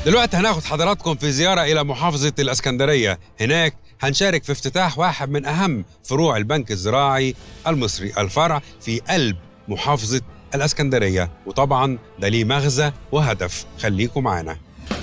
دلوقتي هناخد حضراتكم في زيارة إلى محافظة الإسكندرية هناك هنشارك في افتتاح واحد من أهم فروع البنك الزراعي المصري الفرع في قلب محافظة الإسكندرية وطبعا ده ليه مغزى وهدف خليكم معانا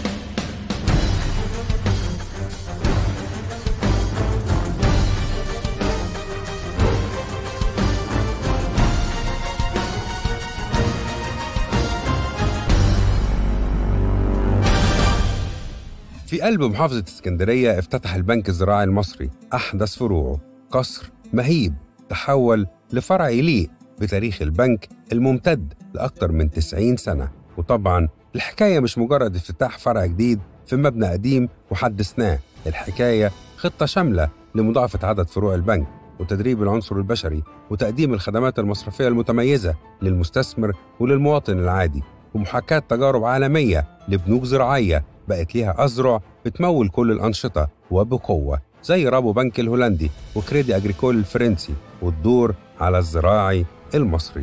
في قلب محافظة اسكندرية افتتح البنك الزراعي المصري أحدث فروعه قصر مهيب تحول لفرع يليق بتاريخ البنك الممتد لأكثر من 90 سنة وطبعا الحكاية مش مجرد افتتاح فرع جديد في مبنى قديم وحدثناه الحكاية خطة شاملة لمضاعفة عدد فروع البنك وتدريب العنصر البشري وتقديم الخدمات المصرفية المتميزة للمستثمر وللمواطن العادي ومحاكاة تجارب عالمية لبنوك زراعية بقت ليها أذرع بتمول كل الأنشطة وبقوة زي رابو بنك الهولندي وكريدي أجريكول الفرنسي والدور على الزراعي المصري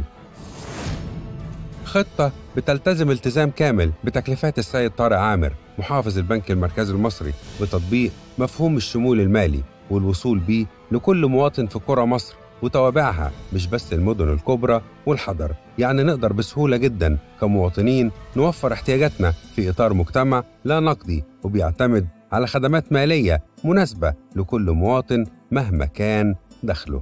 خطة بتلتزم التزام كامل بتكليفات السيد طارق عامر محافظ البنك المركزي المصري بتطبيق مفهوم الشمول المالي والوصول بيه لكل مواطن في قرى مصر وتوابعها مش بس المدن الكبرى والحضر يعني نقدر بسهولة جدا كمواطنين نوفر احتياجاتنا في إطار مجتمع لا نقدي وبيعتمد على خدمات مالية مناسبة لكل مواطن مهما كان دخله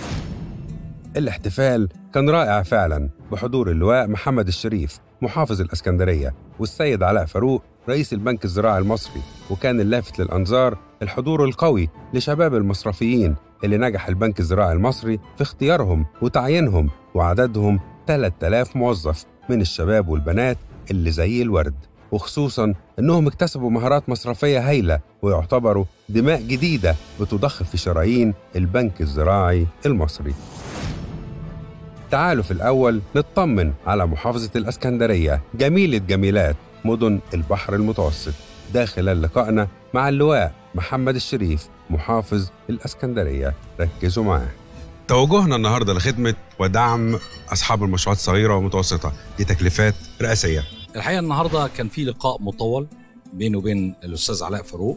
الاحتفال كان رائع فعلا بحضور اللواء محمد الشريف محافظ الاسكندريه والسيد علاء فاروق رئيس البنك الزراعي المصري وكان اللافت للانظار الحضور القوي لشباب المصرفيين اللي نجح البنك الزراعي المصري في اختيارهم وتعيينهم وعددهم 3000 موظف من الشباب والبنات اللي زي الورد وخصوصا انهم اكتسبوا مهارات مصرفيه هايله ويعتبروا دماء جديده بتضخ في شرايين البنك الزراعي المصري تعالوا في الأول نطمن على محافظة الأسكندرية جميلة جميلات مدن البحر المتوسط ده خلال لقائنا مع اللواء محمد الشريف محافظ الأسكندرية ركزوا معاه توجهنا النهارده لخدمة ودعم أصحاب المشروعات الصغيرة والمتوسطة دي تكليفات رئاسية الحقيقه النهارده كان في لقاء مطول بينه وبين الاستاذ علاء فاروق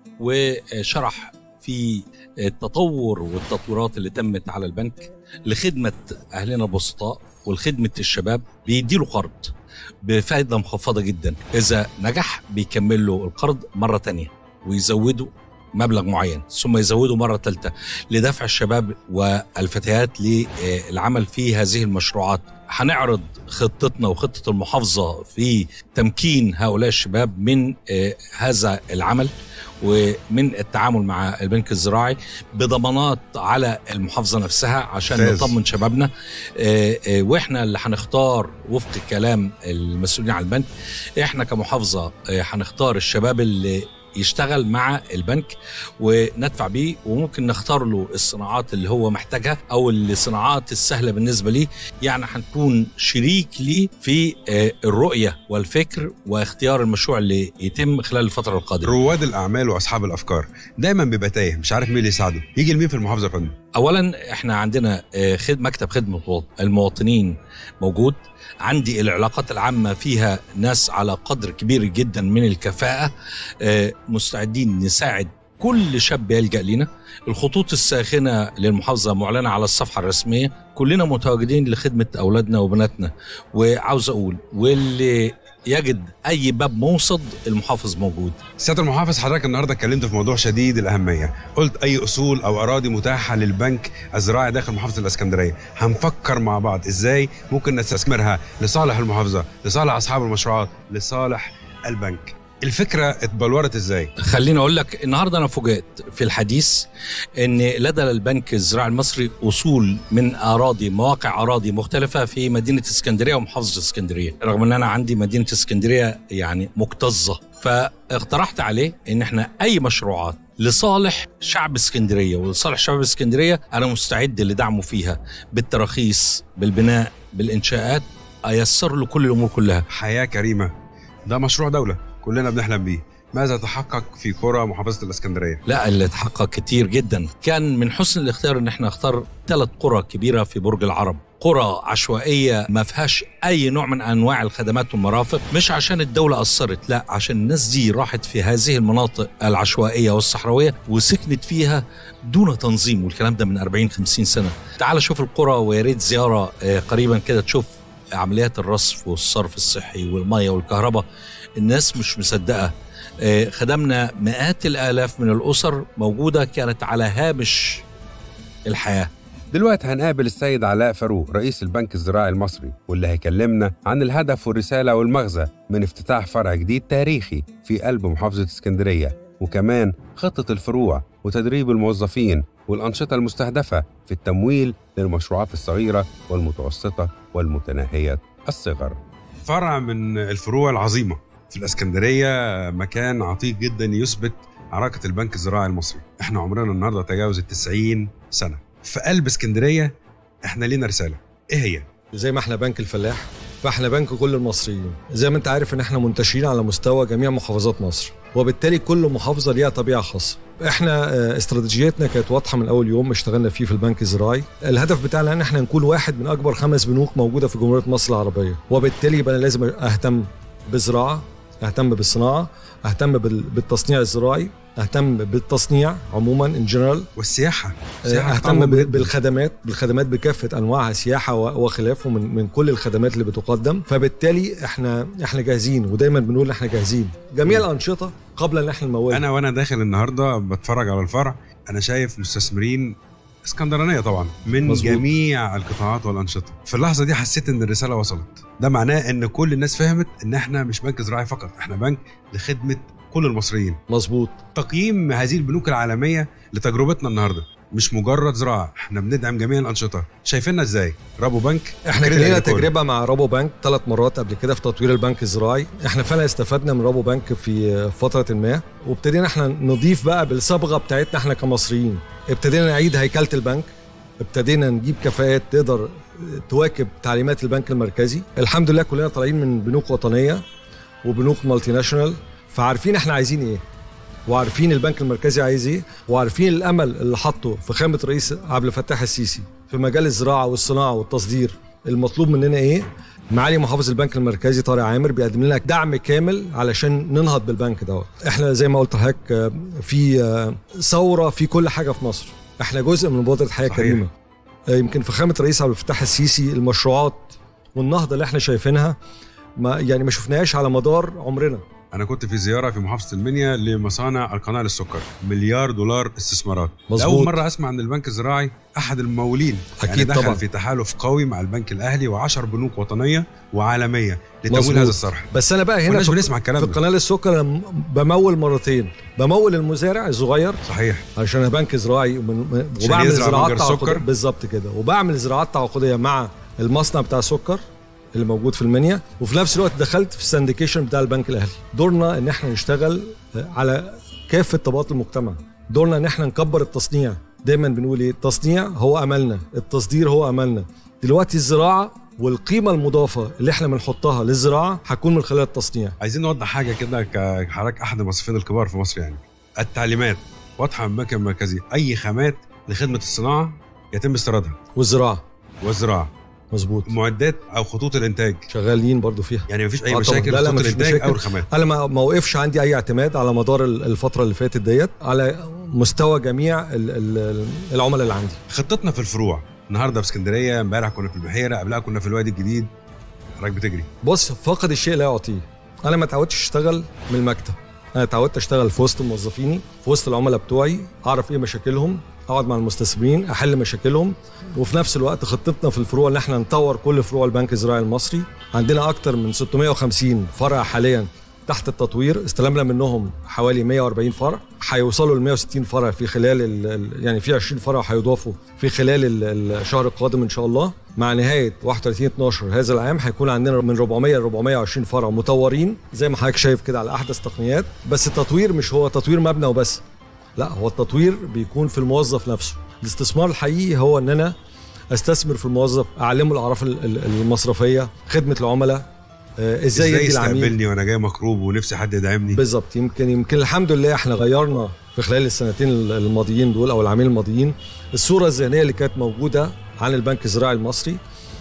وشرح في التطور والتطويرات اللي تمت على البنك لخدمه اهلنا البسطاء ولخدمه الشباب بيديله قرض بفائده مخفضه جدا اذا نجح بيكمل له القرض مره تانية ويزوده مبلغ معين ثم يزوده مره ثالثه لدفع الشباب والفتيات للعمل في هذه المشروعات هنعرض خطتنا وخطه المحافظه في تمكين هؤلاء الشباب من آه، هذا العمل ومن التعامل مع البنك الزراعي بضمانات على المحافظه نفسها عشان ممتاز. نطمن شبابنا آه، آه، واحنا اللي هنختار وفق كلام المسؤولين عن البنك احنا كمحافظه آه، هنختار الشباب اللي يشتغل مع البنك وندفع بيه وممكن نختار له الصناعات اللي هو محتاجها او الصناعات السهله بالنسبه ليه يعني هنكون شريك ليه في آه، الرؤيه والفكر واختيار المشروع اللي يتم خلال الفتره القادمه رواد الأعمال وأصحاب الأفكار دايما بيبقى تايه مش عارف مين اللي يساعده يجي لمين في المحافظة يا فندم اولا احنا عندنا آه، خد مكتب خدمه المواطنين موجود عندي العلاقات العامه فيها ناس على قدر كبير جدا من الكفاءه آه، مستعدين نساعد كل شاب يلجا لنا الخطوط الساخنه للمحافظه معلنه على الصفحه الرسميه كلنا متواجدين لخدمه اولادنا وبناتنا وعاوز اقول واللي يجد اي باب موصد المحافظ موجود سيادة المحافظ حضرتك النهارده اتكلمت في موضوع شديد الأهمية قلت أي أصول أو أراضي متاحة للبنك الزراعي داخل محافظة الإسكندرية هنفكر مع بعض إزاي ممكن نستثمرها لصالح المحافظة لصالح أصحاب المشروعات لصالح البنك الفكرة اتبلورت إزاي خليني اقول لك النهارده انا فوجئت في الحديث ان لدى البنك الزراعي المصري اصول من اراضي مواقع اراضي مختلفه في مدينه اسكندريه ومحافظه اسكندريه رغم ان انا عندي مدينه اسكندريه يعني مكتظه فاقترحت عليه ان احنا اي مشروعات لصالح شعب اسكندريه ولصالح شعب اسكندريه انا مستعد لدعمه فيها بالتراخيص بالبناء بالانشاءات ايسر له كل الامور كلها حياة كريمة ده مشروع دولة كلنا بنحلم بيه ماذا تحقق في قرى محافظه الاسكندريه لا اللي اتحقق كتير جدا كان من حسن الاختيار ان احنا نختار ثلاث قرى كبيره في برج العرب قرى عشوائيه ما فيهاش اي نوع من انواع الخدمات والمرافق مش عشان الدوله اثرت لا عشان الناس دي راحت في هذه المناطق العشوائيه والصحراويه وسكنت فيها دون تنظيم والكلام ده من 40 50 سنه تعال شوف القرى ويا ريت زياره آه، قريبا كده تشوف عمليات الرصف والصرف الصحي والميه والكهرباء الناس مش مصدقه آه، خدمنا مئات الالاف من الاسر موجوده كانت على هامش الحياه دلوقتي هنقابل السيد علاء فاروق رئيس البنك الزراعي المصري واللي هيكلمنا عن الهدف والرسالة والمغزى من افتتاح فرع جديد تاريخي في قلب محافظة اسكندرية وكمان خطة الفروع وتدريب الموظفين والأنشطة المستهدفة في التمويل للمشروعات الصغيرة والمتوسطة والمتناهية الصغر فرع من الفروع العظيمة في الاسكندرية مكان عتيق جدا يثبت عراقة البنك الزراعي المصري احنا عمرنا النهاردة تجاوز التسعين سنة في قلب اسكندريه احنا لينا رساله ايه هي زي ما احنا بنك الفلاح فاحنا بنك كل المصريين زي ما انت عارف ان احنا منتشرين على مستوى جميع محافظات مصر وبالتالي كل محافظه ليها طبيعه خاصه احنا اه، استراتيجيتنا كانت واضحه من اول يوم اشتغلنا فيه في البنك الزراعي الهدف بتاعنا ان احنا نكون واحد من اكبر خمس بنوك موجوده في جمهوريه مصر العربيه وبالتالي يبقى انا لازم اهتم بالزراعه اهتم بالصناعه اهتم بال- بالتصنيع الزراعي اهتم بالتصنيع عموما ان جنرال والسياحه سياحة اهتم طبعاً ب- جداً. بالخدمات بالخدمات بكافه انواعها سياحه و- وخلافه من من كل الخدمات اللي بتقدم فبالتالي احنا احنا جاهزين ودايما بنقول احنا جاهزين جميع الانشطه قبل ان احنا نمول انا وانا داخل النهارده بتفرج على الفرع انا شايف مستثمرين اسكندرانيه طبعا من مظبوط. مزبوط. جميع القطاعات والانشطه في اللحظه دي حسيت ان الرساله وصلت ده معناه ان كل الناس فهمت ان احنا مش بنك زراعي فقط احنا بنك لخدمه كل المصريين مظبوط تقييم هذه البنوك العالميه لتجربتنا النهارده مش مجرد زراعه احنا بندعم جميع الانشطه شايفيننا ازاي رابو بنك احنا كان كريدت لنا أجريكول. تجربه مع رابو بنك ثلاث مرات قبل كده في تطوير البنك الزراعي احنا فعلا استفدنا من رابو بنك في فتره ما وابتدينا احنا نضيف بقى بالصبغه بتاعتنا احنا كمصريين ابتدينا نعيد هيكله البنك ابتدينا نجيب كفاءات تقدر تواكب تعليمات البنك المركزي الحمد لله كلنا طالعين من بنوك وطنيه وبنوك مالتي ناشونال فعارفين احنا عايزين ايه وعارفين البنك المركزي عايز ايه وعارفين الامل اللي حطه في خامه رئيس عبد الفتاح السيسي في مجال الزراعه والصناعه والتصدير المطلوب مننا ايه معالي محافظ البنك المركزي طارق عامر بيقدم لنا دعم كامل علشان ننهض بالبنك دوت احنا زي ما قلت لحضرتك آه، في آه، ثوره في كل حاجه في مصر احنا جزء من مبادره حياه صحيح. كريمه آه، يمكن في خامه رئيس عبد الفتاح السيسي المشروعات والنهضه اللي احنا شايفينها ما يعني ما شفناهاش على مدار عمرنا انا كنت في زياره في محافظه المنيا لمصانع القناه للسكر مليار دولار استثمارات مظبوط. اول مره اسمع عن البنك الزراعي احد الممولين يعني أكيد دخل طبعاً. في تحالف قوي مع البنك الاهلي و10 بنوك وطنيه وعالميه لتمويل مظبوط. هذا الصرح بس انا بقى هنا والناس في, بنسمع الكلام في ده. قناه السكر أنا م- بمول مرتين بمول المزارع الصغير صحيح عشان أنا بنك زراعي ومن- من- عشان وبعمل يزرع زراعات بنجر تعاقديه سكر. بالظبط كده وبعمل زراعات تعاقديه مع المصنع بتاع السكر اللي موجود في المنيا وفي نفس الوقت دخلت في السندكيشن بتاع البنك الاهلي دورنا ان احنا نشتغل على كافه طبقات المجتمع دورنا ان احنا نكبر التصنيع دايما بنقول ايه التصنيع هو املنا التصدير هو املنا دلوقتي الزراعه والقيمه المضافه اللي احنا بنحطها للزراعه هتكون من خلال التصنيع عايزين نوضح حاجه كده كحضرتك احد المصرفين الكبار في مصر يعني التعليمات واضحه من البنك المركزي اي خامات لخدمه الصناعه يتم استيرادها والزراعه والزراعه مظبوط معدات او خطوط الانتاج شغالين برضو فيها يعني مفيش اي آه طبعاً. مشاكل لا، في لا، خطوط مفيش الانتاج مشاكل. او الخامات انا ما ما وقفش عندي اي اعتماد على مدار ال- الفتره اللي فاتت ديت على مستوى جميع ال- ال- العملاء اللي عندي خطتنا في الفروع النهارده في اسكندريه امبارح كنا في البحيره قبلها كنا في الوادي الجديد حضرتك بتجري بص فقد الشيء لا يعطيه انا ما اتعودتش اشتغل من المكتب انا اتعودت اشتغل في وسط موظفيني في وسط العملاء بتوعي اعرف ايه مشاكلهم اقعد مع المستثمرين احل مشاكلهم وفي نفس الوقت خطتنا في الفروع ان احنا نطور كل فروع البنك الزراعي المصري عندنا اكتر من 650 فرع حاليا تحت التطوير استلمنا منهم حوالي 140 فرع هيوصلوا ل 160 فرع في خلال ال- ال- يعني في 20 فرع هيضافوا في خلال ال- الشهر القادم ان شاء الله مع نهايه 31 12 هذا العام هيكون عندنا من 400 ل 420 فرع مطورين زي ما حضرتك شايف كده على احدث تقنيات بس التطوير مش هو تطوير مبنى وبس لا هو التطوير بيكون في الموظف نفسه الاستثمار الحقيقي هو ان انا استثمر في الموظف اعلمه الاعراف ال- ال- المصرفيه خدمه العملاء آه، ازاي ازاي يدي العميل يستقبلني وانا جاي مكروب ونفسي حد يدعمني بالظبط يمكن يمكن الحمد لله احنا غيرنا في خلال السنتين الماضيين دول او العامين الماضيين الصوره الذهنيه اللي كانت موجوده عن البنك الزراعي المصري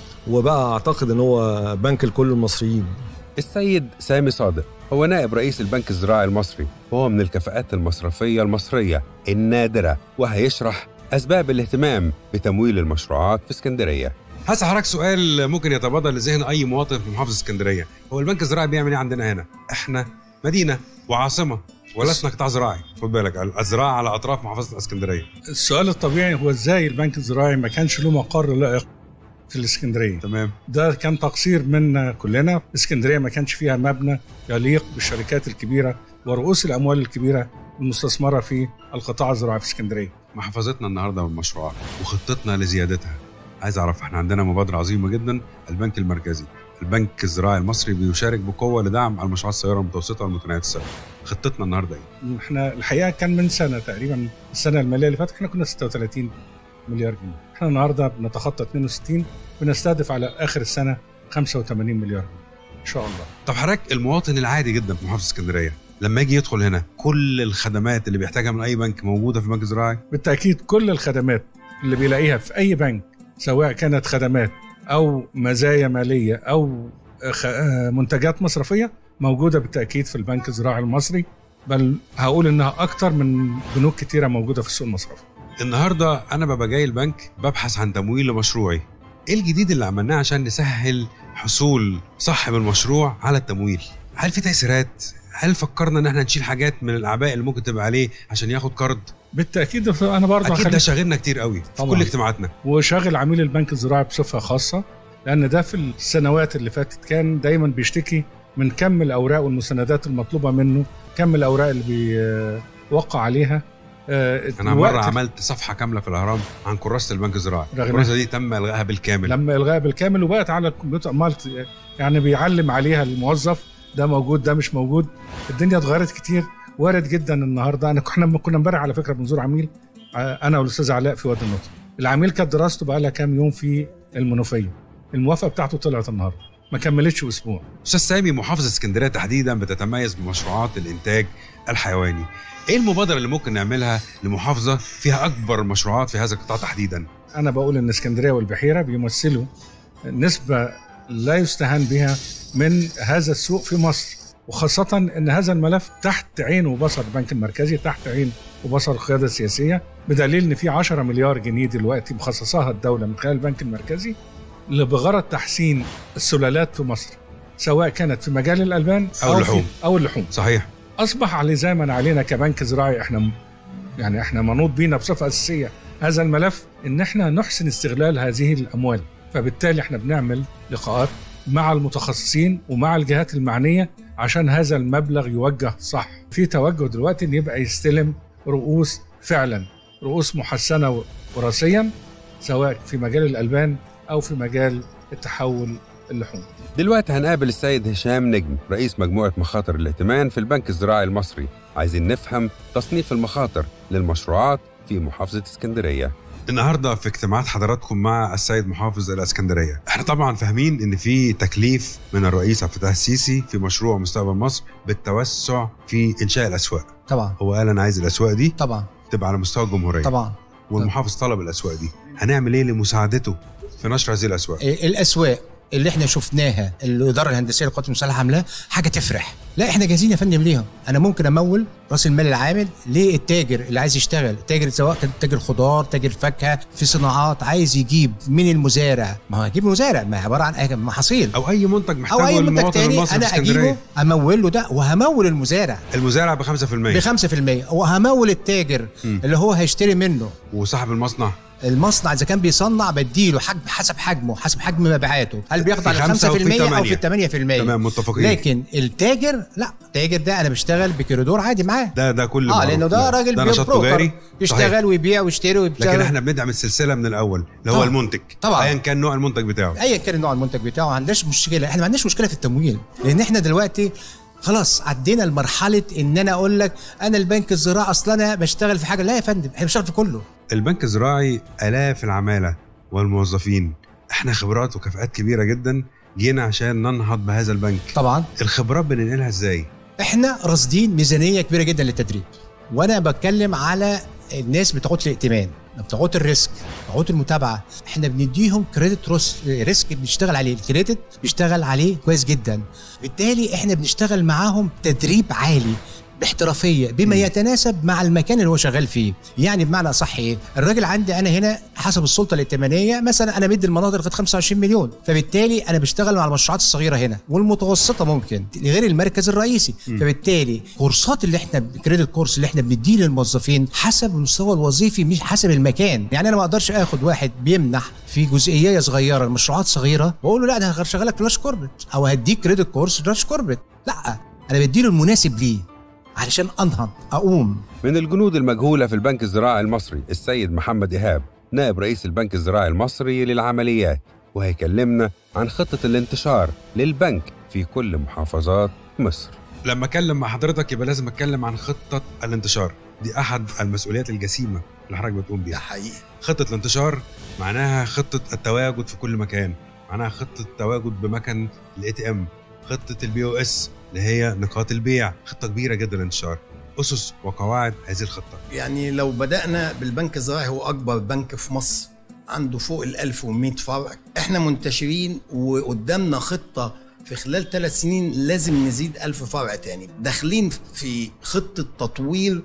وبقى اعتقد ان هو بنك لكل المصريين السيد سامي صادق هو نائب رئيس البنك الزراعي المصري وهو من الكفاءات المصرفية المصرية النادرة وهيشرح أسباب الاهتمام بتمويل المشروعات في اسكندرية هسأل حضرتك سؤال ممكن يتبادر لذهن أي مواطن في محافظة اسكندرية هو البنك الزراعي بيعمل إيه عندنا هنا؟ إحنا مدينة وعاصمة ولسنا قطاع زراعي خد بالك الزراعة على أطراف محافظة اسكندرية السؤال الطبيعي هو ازاي البنك الزراعي ما كانش له مقر لائق في الاسكندريه تمام ده كان تقصير منا كلنا اسكندريه ما كانش فيها مبنى يليق بالشركات الكبيره ورؤوس الاموال الكبيره المستثمره في القطاع الزراعي في اسكندريه محافظتنا النهارده بالمشروعات وخطتنا لزيادتها عايز اعرف احنا عندنا مبادره عظيمه جدا البنك المركزي البنك الزراعي المصري بيشارك بقوه لدعم المشروعات الصغيره والمتوسطه والمتناهيه السعر خطتنا النهارده ايه احنا الحقيقه كان من سنه تقريبا السنه الماليه اللي فاتت احنا كنا 36 مليار جنيه احنا النهارده بنتخطى 62 بنستهدف على اخر السنه 85 مليار جنيه ان شاء الله طب حضرتك المواطن العادي جدا في محافظه اسكندريه لما يجي يدخل هنا كل الخدمات اللي بيحتاجها من اي بنك موجوده في البنك الزراعي بالتاكيد كل الخدمات اللي بيلاقيها في اي بنك سواء كانت خدمات او مزايا ماليه او خ- آه، منتجات مصرفيه موجوده بالتاكيد في البنك الزراعي المصري بل هقول انها اكتر من بنوك كتيره موجوده في السوق المصرفي النهارده انا ببقى جاي البنك ببحث عن تمويل لمشروعي ايه الجديد اللي عملناه عشان نسهل حصول صاحب المشروع على التمويل هل في تيسيرات هل فكرنا ان احنا نشيل حاجات من الاعباء اللي ممكن تبقى عليه عشان ياخد كارد بالتاكيد انا برضه اكيد ده هخلي شاغلنا كتير قوي في طبعاً. كل اجتماعاتنا وشاغل عميل البنك الزراعي بصفه خاصه لان ده في السنوات اللي فاتت كان دايما بيشتكي من كم الاوراق والمساندات المطلوبه منه كم الاوراق اللي بيوقع عليها آه، انا الوقت مره عملت صفحه كامله في الاهرام عن كراسه البنك الزراعي رغم- الكراسه دي تم الغائها بالكامل لما الغاها بالكامل وبقت على الكمبيوتر مالت يعني بيعلم عليها الموظف ده موجود ده مش موجود الدنيا اتغيرت كتير وارد جدا النهارده انا احنا كنا امبارح على فكره بنزور عميل آه، انا والاستاذ علاء في وادي النطق العميل كانت دراسته بقى لها كام يوم في المنوفيه الموافقه بتاعته طلعت النهارده ما كملتش اسبوع استاذ سامي محافظه اسكندريه تحديدا بتتميز بمشروعات الانتاج الحيواني ايه المبادره اللي ممكن نعملها لمحافظه فيها اكبر المشروعات في هذا القطاع تحديدا انا بقول ان اسكندريه والبحيره بيمثلوا نسبه لا يستهان بها من هذا السوق في مصر وخاصة أن هذا الملف تحت عين وبصر البنك المركزي تحت عين وبصر القيادة السياسية بدليل أن في 10 مليار جنيه دلوقتي مخصصاها الدولة من خلال البنك المركزي اللي بغرض تحسين السلالات في مصر سواء كانت في مجال الألبان أو في- اللحوم. أو اللحوم صحيح اصبح على زمن علينا كبنك زراعي احنا م- يعني احنا منوط بينا بصفه اساسيه هذا الملف ان احنا نحسن استغلال هذه الاموال فبالتالي احنا بنعمل لقاءات مع المتخصصين ومع الجهات المعنيه عشان هذا المبلغ يوجه صح في توجه دلوقتي ان يبقى يستلم رؤوس فعلا رؤوس محسنه وراثيا سواء في مجال الالبان او في مجال التحول اللحوم دلوقتي هنقابل السيد هشام نجم رئيس مجموعة مخاطر الائتمان في البنك الزراعي المصري عايزين نفهم تصنيف المخاطر للمشروعات في محافظة اسكندرية النهارده في اجتماعات حضراتكم مع السيد محافظ الاسكندريه، احنا طبعا فاهمين ان في تكليف من الرئيس عبد الفتاح السيسي في مشروع مستقبل مصر بالتوسع في انشاء الاسواق، طبعا هو قال انا عايز الاسواق دي طبعا تبقى على مستوى الجمهوريه طبعا والمحافظ طلب الاسواق دي، هنعمل ايه لمساعدته في نشر هذه الاسواق؟ إيه، الاسواق اللي احنا شفناها الاداره الهندسيه للقوات المسلحه عاملاها حاجه تفرح لا احنا جاهزين يا فندم ليهم انا ممكن امول راس المال العامل للتاجر اللي عايز يشتغل تاجر سواء كان تاجر خضار تاجر فاكهه في صناعات عايز يجيب من المزارع ما هو هيجيب مزارع ما هي عباره عن أي- محاصيل او اي منتج او محتاجه اي منتج المواطن تاني المصري انا في اسكندريه اجيبه امول له ده وهمول المزارع المزارع ب 5% ب 5% وهمول التاجر مم. اللي هو هيشتري منه وصاحب المصنع المصنع اذا كان بيصنع بديله حجم حسب حجمه حسب حجم مبيعاته هل بياخد في على خمسة وفي 5% او في تمانية. 8% تمام متفقين لكن التاجر لا التاجر ده انا بشتغل بكريدور عادي معاه ده ده كل اه معروف. لانه ده راجل ده نشاط بروكر تجاري يشتغل صحيح. ويبيع ويشتري ويشتغل لكن احنا بندعم السلسله من الاول اللي هو طبعا. المنتج طبعا. ايا كان نوع المنتج بتاعه ايا كان نوع المنتج بتاعه ما عندناش مشكله احنا ما عندناش مشكله في التمويل لان احنا دلوقتي خلاص عدينا لمرحله ان انا اقول لك انا البنك الزراعي اصلا انا بشتغل في حاجه لا يا فندم احنا بنشتغل في كله البنك الزراعي الاف العماله والموظفين احنا خبرات وكفاءات كبيره جدا جينا عشان ننهض بهذا البنك طبعا الخبرات بننقلها ازاي احنا راصدين ميزانيه كبيره جدا للتدريب وانا بتكلم على الناس بتاعت الائتمان بتاعت الريسك بتاعت المتابعه احنا بنديهم كريدت روس ريسك بنشتغل عليه الكريدت بيشتغل عليه كويس جدا بالتالي احنا بنشتغل معاهم تدريب عالي باحترافيه بما يتناسب مع المكان اللي هو شغال فيه يعني بمعنى اصح ايه الراجل عندي انا هنا حسب السلطه الائتمانيه مثلا انا مدي المناطق لغايه 25 مليون فبالتالي انا بشتغل مع المشروعات الصغيره هنا والمتوسطه ممكن غير المركز الرئيسي فبالتالي كورسات اللي احنا كريدت كورس اللي احنا بنديه للموظفين حسب المستوى الوظيفي مش حسب المكان يعني انا ما اقدرش اخد واحد بيمنح في جزئيه صغيره لمشروعات صغيره واقول له لا ده هشغلك فلاش كوربت او هديك كريدت كورس فلاش كوربت لا انا بديله المناسب ليه علشان انهض اقوم من الجنود المجهولة في البنك الزراعي المصري السيد محمد إيهاب نائب رئيس البنك الزراعي المصري للعمليات وهيكلمنا عن خطة الانتشار للبنك في كل محافظات مصر لما أكلم مع حضرتك يبقى لازم أتكلم عن خطة الانتشار دي أحد المسؤوليات الجسيمة اللي حضرتك بتقوم ده بيها حقيقي خطة الانتشار معناها خطة التواجد في كل مكان معناها خطة التواجد بمكان الاي تي ام خطة البي او اس اللي هي نقاط البيع خطة كبيرة جدا للانتشار أسس وقواعد هذه الخطة يعني لو بدأنا بالبنك الزراعي هو أكبر بنك في مصر عنده فوق ال 1100 فرع احنا منتشرين وقدامنا خطة في خلال ثلاث سنين لازم نزيد ألف فرع تاني داخلين في خطة تطوير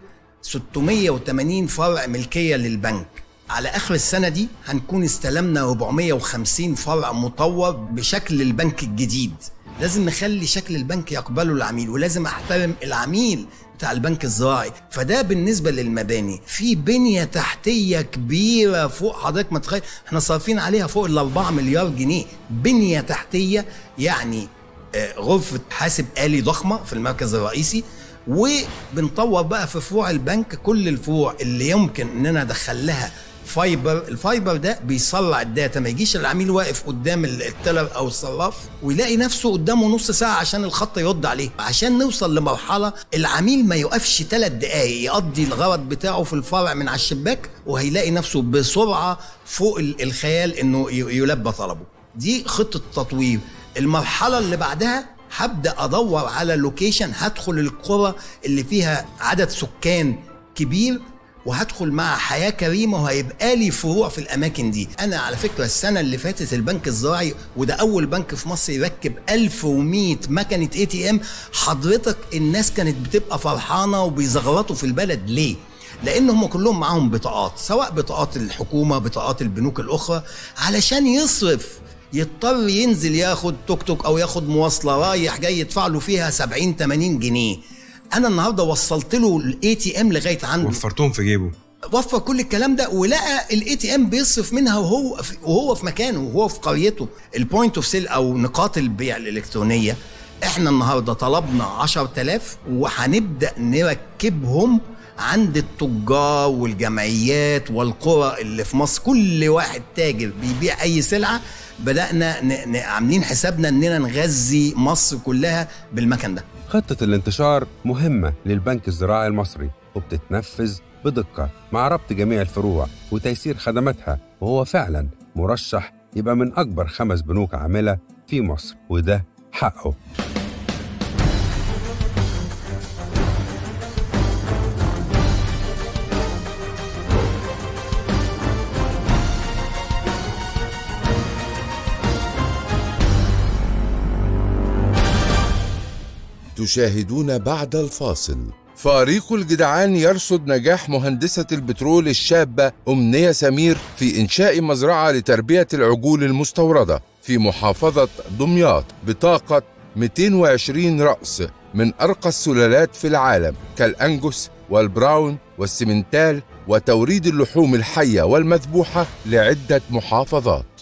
680 فرع ملكية للبنك على آخر السنة دي هنكون استلمنا 450 فرع مطور بشكل البنك الجديد لازم نخلي شكل البنك يقبله العميل ولازم احترم العميل بتاع البنك الزراعي فده بالنسبه للمباني في بنيه تحتيه كبيره فوق حضرتك ما تخيل احنا صارفين عليها فوق ال 4 مليار جنيه بنيه تحتيه يعني آه، غرفه حاسب آلي ضخمه في المركز الرئيسي وبنطور بقى في فروع البنك كل الفروع اللي يمكن اننا ندخل لها فايبر الفايبر ده بيسرع الداتا ما يجيش العميل واقف قدام التلر او الصراف ويلاقي نفسه قدامه نص ساعه عشان الخط يرد عليه عشان نوصل لمرحله العميل ما يقفش ثلاث دقائق يقضي الغرض بتاعه في الفرع من على الشباك وهيلاقي نفسه بسرعه فوق ال- الخيال انه ي- يلبى طلبه دي خطه تطوير المرحله اللي بعدها هبدا ادور على لوكيشن هدخل القرى اللي فيها عدد سكان كبير وهدخل مع حياه كريمه وهيبقى لي فروع في الاماكن دي انا على فكره السنه اللي فاتت البنك الزراعي وده اول بنك في مصر يركب 1100 مكنه اي تي ام حضرتك الناس كانت بتبقى فرحانه وبيزغرطوا في البلد ليه لان هم كلهم معاهم بطاقات سواء بطاقات الحكومه بطاقات البنوك الاخرى علشان يصرف يضطر ينزل ياخد توك توك او ياخد مواصله رايح جاي يدفع له فيها 70 80 جنيه انا النهارده وصلت له الاي تي ام لغايه عنده وفرتهم في جيبه وفر كل الكلام ده ولقى الاي تي ام بيصرف منها وهو في وهو في مكانه وهو في قريته البوينت اوف سيل او نقاط البيع الالكترونيه احنا النهارده طلبنا 10000 وهنبدا نركبهم عند التجار والجمعيات والقرى اللي في مصر كل واحد تاجر بيبيع اي سلعه بدانا ن- ن- عاملين حسابنا اننا نغذي مصر كلها بالمكن ده خطة الانتشار مهمة للبنك الزراعي المصري وبتتنفذ بدقة مع ربط جميع الفروع وتيسير خدماتها وهو فعلا مرشح يبقى من أكبر خمس بنوك عاملة في مصر وده حقه تشاهدون بعد الفاصل فريق الجدعان يرصد نجاح مهندسة البترول الشابة أمنية سمير في إنشاء مزرعة لتربية العجول المستوردة في محافظة دمياط بطاقة 220 رأس من أرقى السلالات في العالم كالأنجوس والبراون والسمنتال وتوريد اللحوم الحية والمذبوحة لعدة محافظات